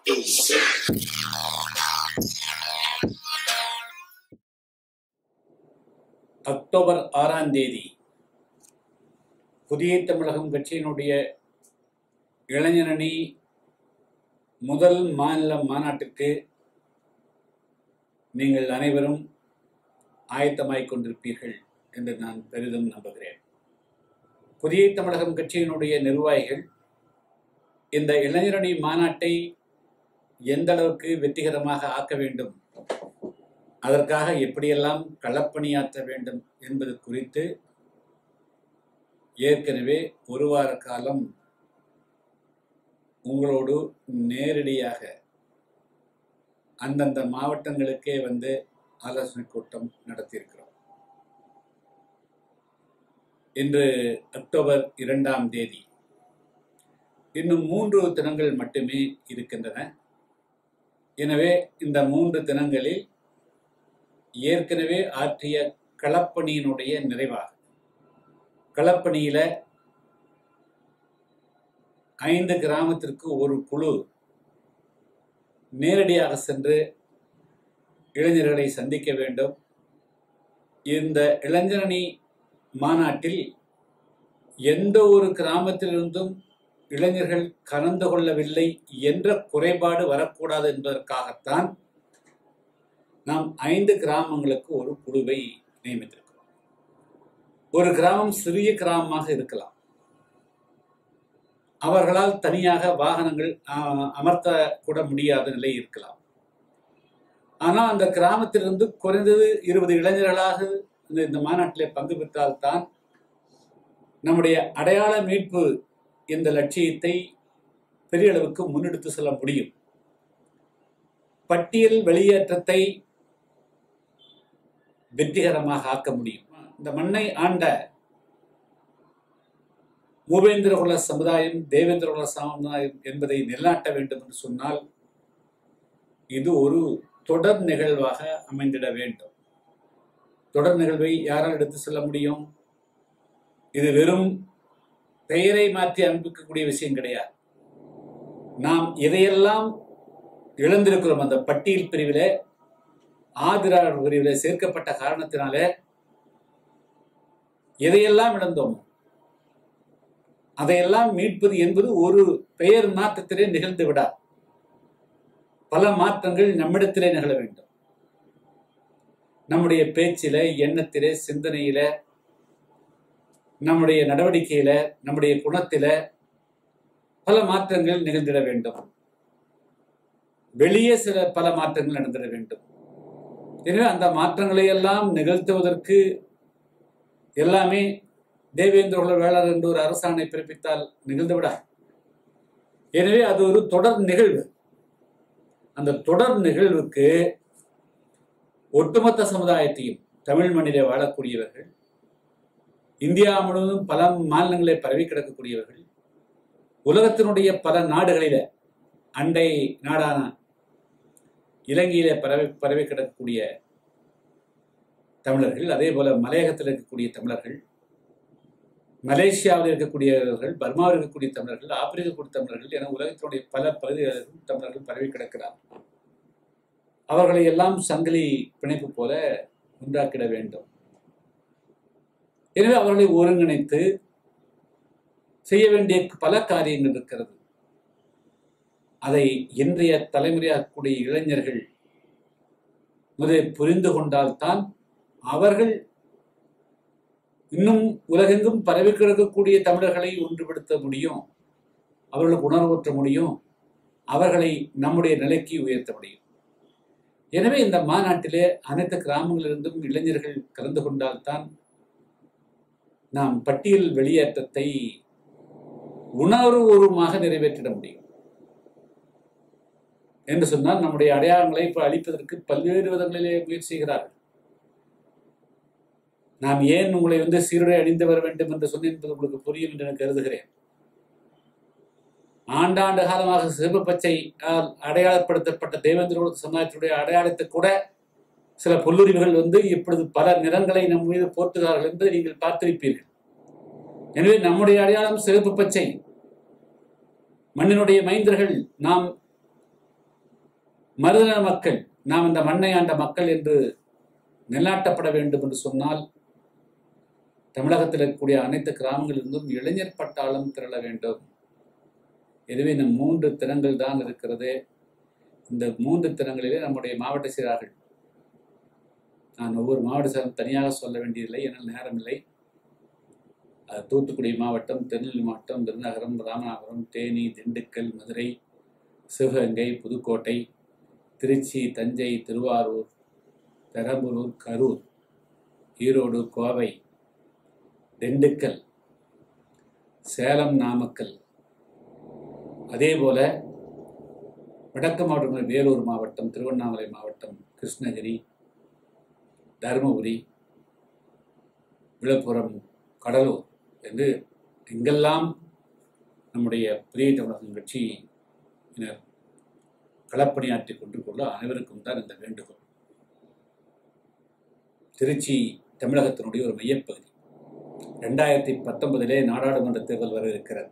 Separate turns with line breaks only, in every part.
October ஆறாம் தேதி புதிய தமிழகம் கட்சியினுடைய இளைஞரணி முதல் மாநில மாநாட்டிற்கு நீங்கள் அனைவரும் ஆயத்தமாய்க் கொண்டிருப்பீர்கள் என்று நான் பெரிதும் நம்புகிறேன் புதிய தமிழகம் கட்சியினுடைய நிர்வாகிகள் இந்த இளைஞரணி மாநாட்டை எந்த அளவுக்கு வெற்றிகரமாக ஆக்க வேண்டும் அதற்காக எப்படியெல்லாம் களப்பணியாற்ற வேண்டும் என்பது குறித்து ஏற்கனவே ஒரு வார காலம் உங்களோடு நேரடியாக அந்தந்த மாவட்டங்களுக்கே வந்து ஆலோசனை கூட்டம் நடத்தியிருக்கிறோம் இன்று அக்டோபர் இரண்டாம் தேதி இன்னும் மூன்று தினங்கள் மட்டுமே இருக்கின்றன எனவே இந்த மூன்று தினங்களில் ஏற்கனவே ஆற்றிய களப்பணியினுடைய நிறைவாக களப்பணியில ஐந்து கிராமத்திற்கு ஒரு குழு நேரடியாக சென்று இளைஞர்களை சந்திக்க வேண்டும் இந்த இளைஞரணி மாநாட்டில் எந்த ஒரு கிராமத்திலிருந்தும் இளைஞர்கள் கலந்து கொள்ளவில்லை என்ற குறைபாடு வரக்கூடாது என்பதற்காகத்தான் நாம் ஐந்து கிராமங்களுக்கு ஒரு குழுவை நியமித்திருக்கிறோம் ஒரு கிராமம் சிறிய கிராமமாக இருக்கலாம் அவர்களால் தனியாக வாகனங்கள் ஆஹ், அமர்த்த கூட முடியாத நிலை இருக்கலாம் ஆனால் அந்த கிராமத்திலிருந்து குறைந்தது இருபது இளைஞர்களாக இந்த இந்த மாநாட்டிலே பங்கு பெற்றால்தான் நம்முடைய அடையாள மீட்பு என்ற லட்சியத்தை பெரிய அளவுக்கு முன்னெடுத்து செல்ல முடியும் பட்டியல் வெளியேற்றத்தை வெற்றிகரமாக ஆக்க முடியும் இந்த மண்ணை ஆண்ட மூவேந்திரகுல சமுதாயம் தேவேந்திரகுல சமுதாயம் என்பதை நிலைநாட்ட வேண்டும் என்று சொன்னால் இது ஒரு தொடர் நிகழ்வாக அமைந்திட வேண்டும் தொடர் நிகழ்வை யாரால் எடுத்து செல்ல முடியும் இது வெறும் பெயரை மாற்றி அனுப்பிக்கக்கூடிய விஷயம் கிடையாது நாம் எதையெல்லாம் இழந்திருக்கிறோம் அந்த பட்டியல் பிரிவிலே ஆதிரார் பிரிவில் சேர்க்கப்பட்ட காரணத்தினாலே எதையெல்லாம் இழந்தோம் அதையெல்லாம் மீட்பது என்பது ஒரு பெயர் மாற்றத்திலே நிகழ்ந்து விடார் பல மாற்றங்கள் நம்மிடத்திலே நிகழ வேண்டும் நம்முடைய பேச்சில எண்ணத்திலே சிந்தனையில நம்முடைய நடவடிக்கையில நம்முடைய குணத்தில பல மாற்றங்கள் நிகழ்ந்திட வேண்டும் வெளியே சில பல மாற்றங்கள் நடந்திட வேண்டும் எனவே அந்த மாற்றங்களை எல்லாம் நிகழ்த்துவதற்கு எல்லாமே தேவேந்திர வேளாளர் என்று ஒரு அரசாணை பிறப்பித்தால் நிகழ்ந்துவிடா எனவே அது ஒரு தொடர் நிகழ்வு அந்த தொடர் நிகழ்வுக்கு ஒட்டுமொத்த சமுதாயத்தையும் தமிழ் மண்ணிலே வாழக்கூடியவர்கள் இந்தியா முழுவதும் பல மாநிலங்களிலே பரவி கிடக்கக்கூடியவர்கள் உலகத்தினுடைய பல நாடுகளில அண்டை நாடான இலங்கையிலே பரவி பரவி கிடக்கக்கூடிய தமிழர்கள் அதே போல மலையகத்தில் இருக்கக்கூடிய தமிழர்கள் மலேசியாவில் இருக்கக்கூடியவர்கள் பர்மாவில் இருக்கக்கூடிய தமிழர்கள் ஆப்பிரிக்க கூடிய தமிழர்கள் என உலகத்தினுடைய பல பகுதிகளிலும் தமிழர்கள் பரவி கிடக்கிறார் அவர்களை எல்லாம் சங்கிலி பிணைப்பு போல உண்டாக்கிட வேண்டும் எனவே அவர்களை ஒருங்கிணைத்து செய்ய வேண்டிய பல காரியங்கள் இருக்கிறது அதை இன்றைய தலைமுறையாகக்கூடிய இளைஞர்கள் முதலில் புரிந்து கொண்டால்தான் அவர்கள் இன்னும் உலகெங்கும் பரவி கிடக்கக்கூடிய தமிழர்களை ஒன்றுபடுத்த முடியும் அவர்களுக்கு உணர்வூற்ற முடியும் அவர்களை நம்முடைய நிலைக்கு உயர்த்த முடியும் எனவே இந்த மாநாட்டிலே அனைத்து கிராமங்களிலிருந்தும் இளைஞர்கள் கலந்து கொண்டால்தான் நாம் பட்டியல் வெளியேற்றத்தை உணர்வுபூர்வமாக நிறைவேற்றிட முடியும் என்று சொன்னால் நம்முடைய அடையாளங்களை இப்ப அளிப்பதற்கு பல்வேறு விதங்களிலே முயற்சி செய்கிறார்கள் நாம் ஏன் உங்களை வந்து சீருடை அணிந்து வர வேண்டும் என்று சொன்னேன் என்பது உங்களுக்கு புரியும் என்று நான் கருதுகிறேன் ஆண்டாண்டு காலமாக சிவப்பு பச்சை அடையாளப்படுத்தப்பட்ட தேவேந்திர சமுதாயத்தினுடைய அடையாளத்தை கூட சில புல்லுரிவுகள் வந்து இப்பொழுது பல நிறங்களை நம் மீது போர்த்துகிறார்கள் என்பதை நீங்கள் பார்த்திருப்பீர்கள் எனவே நம்முடைய அடையாளம் சிவப்பு பச்சை மண்ணினுடைய மைந்தர்கள் நாம் மருதன மக்கள் நாம் இந்த மண்ணை ஆண்ட மக்கள் என்று நிலாட்டப்பட வேண்டும் என்று சொன்னால் தமிழகத்தில் இருக்கக்கூடிய அனைத்து கிராமங்களிலிருந்தும் இளைஞர் பட்டாளம் திரள வேண்டும் எனவே இந்த மூன்று திறங்கள் தான் இருக்கிறது இந்த மூன்று திறங்களிலே நம்முடைய மாவட்ட செயலாளர்கள் நான் ஒவ்வொரு மாவட்ட செயலும் தனியாக சொல்ல வேண்டியதில்லை என்னால் நேரமில்லை அது தூத்துக்குடி மாவட்டம் திருநெல்வேலி மாவட்டம் விருதுநகரம் ராமநாதபுரம் தேனி திண்டுக்கல் மதுரை சிவகங்கை புதுக்கோட்டை திருச்சி தஞ்சை திருவாரூர் பெரம்பலூர் கரூர் ஈரோடு கோவை திண்டுக்கல் சேலம் நாமக்கல் அதே போல வடக்கு மாவட்டங்கள் வேலூர் மாவட்டம் திருவண்ணாமலை மாவட்டம் கிருஷ்ணகிரி தருமபுரி விழுப்புரம் கடலூர் என்று எங்கெல்லாம் நம்முடைய புதிய தமிழகம் கட்சியினர் களப்பணியாற்றி கொண்டிருக்கொள்ள அனைவருக்கும் தான் இந்த வேண்டுகோள் திருச்சி தமிழகத்தினுடைய ஒரு மையப்பகுதி ரெண்டாயிரத்தி பத்தொன்பதிலே நாடாளுமன்ற தேர்தல் வர இருக்கிறது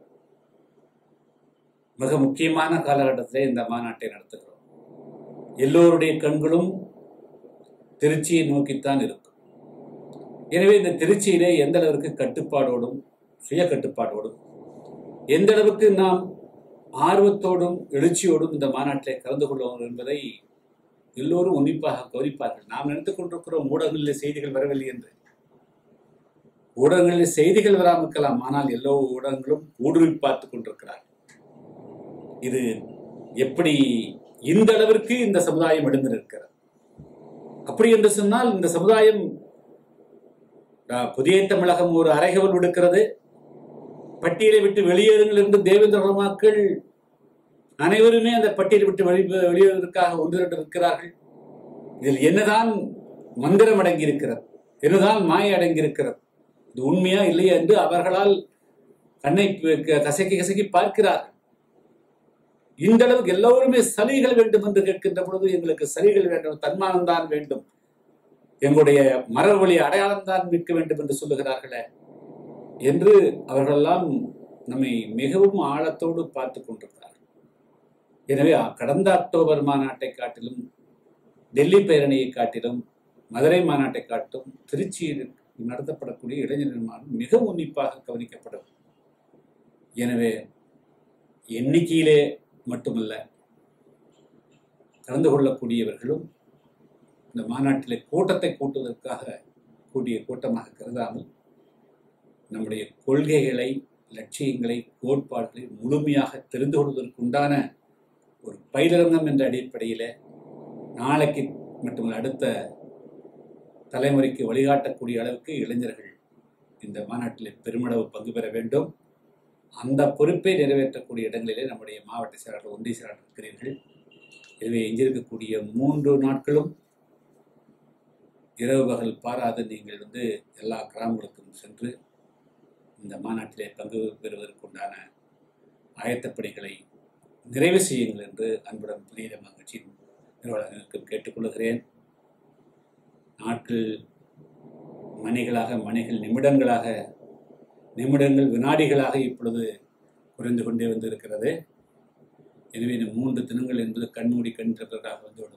மிக முக்கியமான காலகட்டத்திலே இந்த மாநாட்டை நடத்துகிறோம் எல்லோருடைய கண்களும் திருச்சியை நோக்கித்தான் இருக்கும் எனவே இந்த திருச்சியிலே எந்த அளவிற்கு கட்டுப்பாடோடும் சுய கட்டுப்பாடோடும் எந்த அளவுக்கு நாம் ஆர்வத்தோடும் எழுச்சியோடும் இந்த மாநாட்டிலே கலந்து கொள்வோம் என்பதை எல்லோரும் உன்னிப்பாக கவனிப்பார்கள் நாம் நினைத்துக் கொண்டிருக்கிறோம் ஊடகங்களில் செய்திகள் வரவில்லை என்று ஊடகங்களில் செய்திகள் வராமல் இருக்கலாம் ஆனால் எல்லா ஊடகங்களும் ஊடுருவி பார்த்துக் கொண்டிருக்கிறார்கள் இது எப்படி இந்த அளவிற்கு இந்த சமுதாயம் எழுந்திருக்கிறது அப்படி என்று சொன்னால் இந்த சமுதாயம் அஹ், புதிய தமிழகம் ஒரு அறைகவல் விடுக்கிறது பட்டியலை விட்டு வெளியேறுங்கள் என்று தேவேந்திர பெருமாக்கள் அனைவருமே அந்த பட்டியலை விட்டு வெளி வெளியேறுவதற்காக ஒன்றிரண்டு இருக்கிறார்கள் இதில் என்னதான் மந்திரம் அடங்கி இருக்கிறது என்னதான் மாய அடங்கி இருக்கிறது இது உண்மையா இல்லையா என்று அவர்களால் கண்ணை பி- கசக்கி கசக்கி பார்க்கிறார்கள் இந்த அளவுக்கு எல்லோருமே சலுகைகள் வேண்டும் என்று கேட்கின்ற பொழுது எங்களுக்கு சலுகைகள் வேண்டும் தன்மானம் தான் வேண்டும் எங்களுடைய மரபொழி அடையாளம் தான் நிற்க வேண்டும் என்று சொல்லுகிறார்களே என்று அவர்களெல்லாம் நம்மை மிகவும் ஆழத்தோடு பார்த்து கொண்டிருக்கிறார்கள் எனவே கடந்த அக்டோபர் மாநாட்டை காட்டிலும் டெல்லி பேரணியை காட்டிலும் மதுரை மாநாட்டை காட்டும் திருச்சியில் நடத்தப்படக்கூடிய இளைஞர் மாநாடு மிக உன்னிப்பாக கவனிக்கப்படும் எனவே எண்ணிக்கையிலே மட்டுமல்ல கலந்து கொள்ளக்கூடியவர்களும் இந்த மாநாட்டிலே கூட்டத்தை கூட்டுவதற்காக கூடிய கூட்டமாக கருதாமல் நம்முடைய கொள்கைகளை லட்சியங்களை கோட்பாடுகளை முழுமையாக தெரிந்து கொள்வதற்குண்டான ஒரு பயிலரங்கம் என்ற அடிப்படையில் நாளைக்கு மட்டுமல்ல அடுத்த தலைமுறைக்கு வழிகாட்டக்கூடிய அளவுக்கு இளைஞர்கள் இந்த மாநாட்டில் பெருமளவு பங்கு பெற வேண்டும் அந்த பொறுப்பை நிறைவேற்றக்கூடிய இடங்களிலே நம்முடைய மாவட்ட செயலாளர் ஒன்றிய செயலாளர் இருக்கிறீர்கள் எனவே எஞ்சிருக்கக்கூடிய மூன்று நாட்களும் இரவு பகல் பாராது நீங்கள் வந்து எல்லா கிராமங்களுக்கும் சென்று இந்த மாநாட்டிலே பங்கு பெறுவதற்குண்டான ஆயத்தப்பணிகளை நிறைவு செய்யுங்கள் என்று அன்புடன் புதிய மகிழ்ச்சியின் நிறுவனங்களுக்கும் கேட்டுக்கொள்கிறேன் நாட்கள் மணிகளாக மணிகள் நிமிடங்களாக நிமிடங்கள் வினாடிகளாக இப்பொழுது குறைந்து கொண்டே வந்திருக்கிறது எனவே இந்த மூன்று தினங்கள் என்பது கண்மூடி கண் திறப்பதற்காக வந்துவிடும்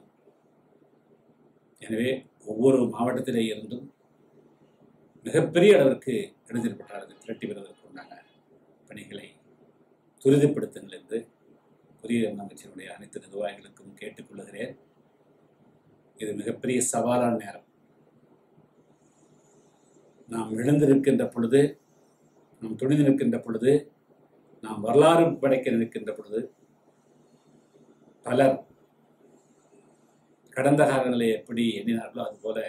எனவே ஒவ்வொரு மாவட்டத்திலே இருந்தும் மிகப்பெரிய அளவிற்கு இளைஞர் பட்டாளத்தை திரட்டி வருவதற்கு உண்டான பணிகளை துரிதப்படுத்துங்கள் என்று புதிய அமைச்சருடைய அனைத்து நிர்வாகிகளுக்கும் கேட்டுக்கொள்கிறேன் இது மிகப்பெரிய சவாலான நேரம் நாம் எழுந்திருக்கின்ற பொழுது நாம் துணிந்து நிற்கின்ற பொழுது நாம் வரலாறு படைக்க நிற்கின்ற பொழுது பலர் கடந்த காலங்களில் எப்படி எண்ணினார்களோ அதுபோல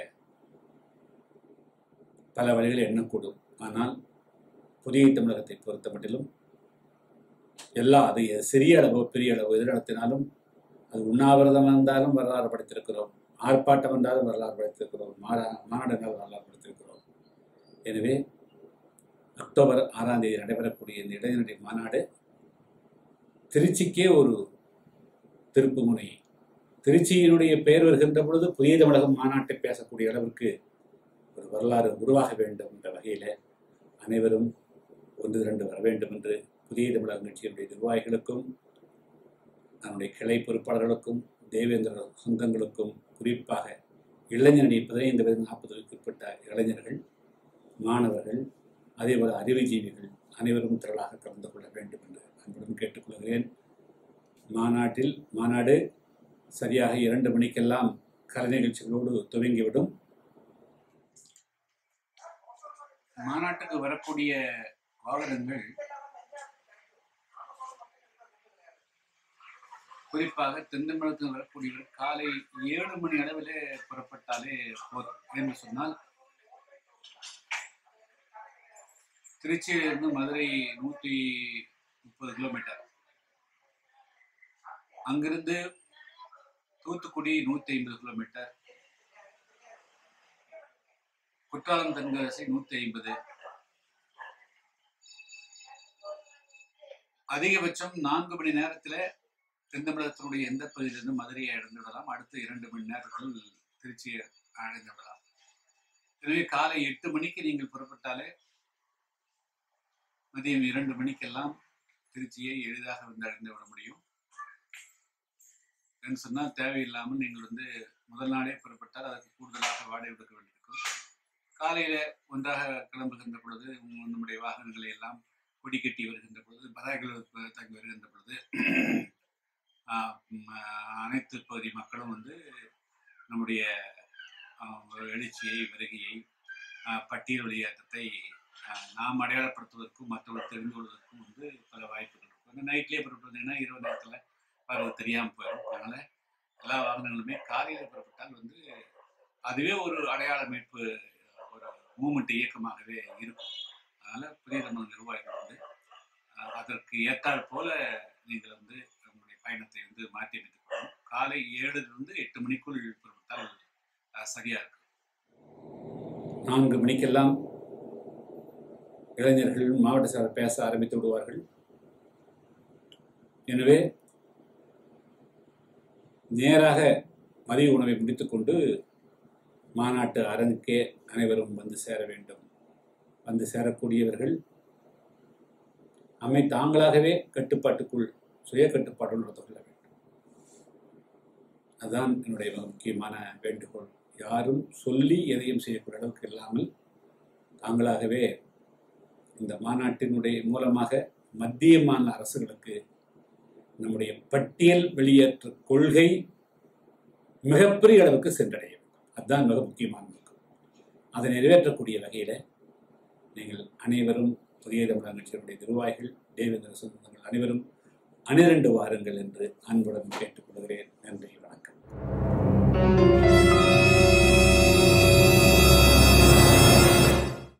பல வழிகளில் எண்ணக்கூடும் ஆனால் புதிய தமிழகத்தை பொறுத்த மட்டிலும் எல்லா அது சிறிய அளவோ பெரிய அளவோ எது நடத்தினாலும் அது உண்ணாவிரதம் இருந்தாலும் வரலாறு படைத்திருக்கிறோம் ஆர்ப்பாட்டம் என்றாலும் வரலாறு படைத்திருக்கிறோம் மாநா மாநாடு என்றாலும் வரலாறு படைத்திருக்கிறோம் எனவே அக்டோபர் ஆறாம் தேதி நடைபெறக்கூடிய இந்த இளைஞருடைய மாநாடு திருச்சிக்கே ஒரு திருப்புமுனை திருச்சியினுடைய பெயர் வருகின்ற பொழுது புதிய தமிழகம் மாநாட்டை பேசக்கூடிய அளவிற்கு ஒரு வரலாறு உருவாக வேண்டும் என்ற வகையில் அனைவரும் ஒன்று இரண்டு வர வேண்டும் என்று புதிய தமிழகம் கட்சியினுடைய நிர்வாகிகளுக்கும் நம்முடைய கிளை பொறுப்பாளர்களுக்கும் தேவேந்திர சொந்தங்களுக்கும் குறிப்பாக இளைஞரணி பதினைந்து வயது நாற்பது வயதுக்குட்பட்ட இளைஞர்கள் மாணவர்கள் அதேபோல அறிவுஜீவிகள் அனைவரும் திரளாக கலந்து கொள்ள வேண்டும் என்று அன்புடன் கேட்டுக்கொள்கிறேன் மாநாட்டில் மாநாடு சரியாக இரண்டு மணிக்கெல்லாம் கலை நிகழ்ச்சிகளோடு துவங்கிவிடும் மாநாட்டுக்கு வரக்கூடிய வாகனங்கள் குறிப்பாக தென்தமிழகத்தில் வரக்கூடியவர் காலை ஏழு மணி அளவிலே புறப்பட்டாலே போதும் என்று சொன்னால் திருச்சியிலிருந்து மதுரை நூற்றி முப்பது கிலோமீட்டர் அங்கிருந்து தூத்துக்குடி நூற்றி ஐம்பது கிலோமீட்டர் குற்றாலம் தென்காசி நூற்றி ஐம்பது அதிகபட்சம் நான்கு மணி நேரத்தில் தென்தமிழகத்தினுடைய எந்த பகுதியிலிருந்து மதுரையை அடைந்து விடலாம் அடுத்த இரண்டு மணி நேரத்தில் திருச்சியை அடைந்து விடலாம் எனவே காலை எட்டு மணிக்கு நீங்கள் புறப்பட்டாலே மதியம் இரண்டு மணிக்கெல்லாம் திருச்சியை எளிதாக வந்து அடைந்து விட முடியும் என்று சொன்னால் தேவையில்லாமல் நீங்கள் வந்து முதல் நாளே புறப்பட்டால் அதற்கு கூடுதலாக வாடகை கொடுக்க வேண்டியிருக்கும் காலையில ஒன்றாக கிளம்புகின்ற பொழுது உம் நம்முடைய வாகனங்களை எல்லாம் கொடி கட்டி வருகின்ற பொழுது பதாகைகள் தங்கி வருகின்ற பொழுது ஆஹ் உம் ஆஹ் அனைத்து பகுதி மக்களும் வந்து நம்முடைய ஆஹ் எழுச்சியை வருகையை ஆஹ் பட்டியல் வெளியேற்றத்தை ஆஹ் நாம் அடையாளப்படுத்துவதற்கும் மற்றவர்கள் தெரிந்து கொள்வதற்கும் வந்து பல வாய்ப்புகள் இருக்கும் இந்த நைட்லேயே புறப்படுறதுன்னா இரவு நேரத்தில் வர்றது தெரியாமல் போயிடும் அதனால எல்லா வாகனங்களுமே காலையில் புறப்பட்டால் வந்து அதுவே ஒரு அடையாள மீட்பு ஒரு மூமெண்ட் இயக்கமாகவே இருக்கும் அதனால புதிய தமிழ் நிர்வாகிகள் வந்து அஹ், அதற்கு ஏற்றாற் போல நீங்கள் வந்து உங்களுடைய பயணத்தை வந்து மாற்றி அமைத்துக் கொள்ளணும் காலை ஏழுலிருந்து எட்டு மணிக்குள் புறப்பட்டால் அஹ், சரியா இருக்கும் நான்கு மணிக்கெல்லாம் இளைஞர்கள் மாவட்ட சார் பேச ஆரம்பித்து விடுவார்கள் எனவே நேராக மதிய உணவை முடித்துக்கொண்டு மாநாட்டு அரங்குக்கே அனைவரும் வந்து சேர வேண்டும் வந்து சேரக்கூடியவர்கள் அம்மை தாங்களாகவே கட்டுப்பாட்டுக்குள் சுய கட்டுப்பாட்டுடன் நடந்து கொள்ள வேண்டும் அதுதான் என்னுடைய மிக முக்கியமான வேண்டுகோள் யாரும் சொல்லி எதையும் செய்யக்கூடிய அளவுக்கு இல்லாமல் தாங்களாகவே இந்த மாநாட்டினுடைய மூலமாக மத்திய மாநில அரசுகளுக்கு நம்முடைய பட்டியல் வெளியேற்ற கொள்கை மிகப்பெரிய அளவுக்கு சென்றடையும் அதுதான் மிக முக்கியமான நோக்கம் அதை நிறைவேற்றக்கூடிய வகையில் நீங்கள் அனைவரும் புதிய தமிழக கட்சியினுடைய நிர்வாகிகள் தேவேந்திர சொந்தங்கள் அனைவரும் அனிரண்டு வாருங்கள் என்று அன்புடன் கேட்டுக்கொள்கிறேன் நன்றி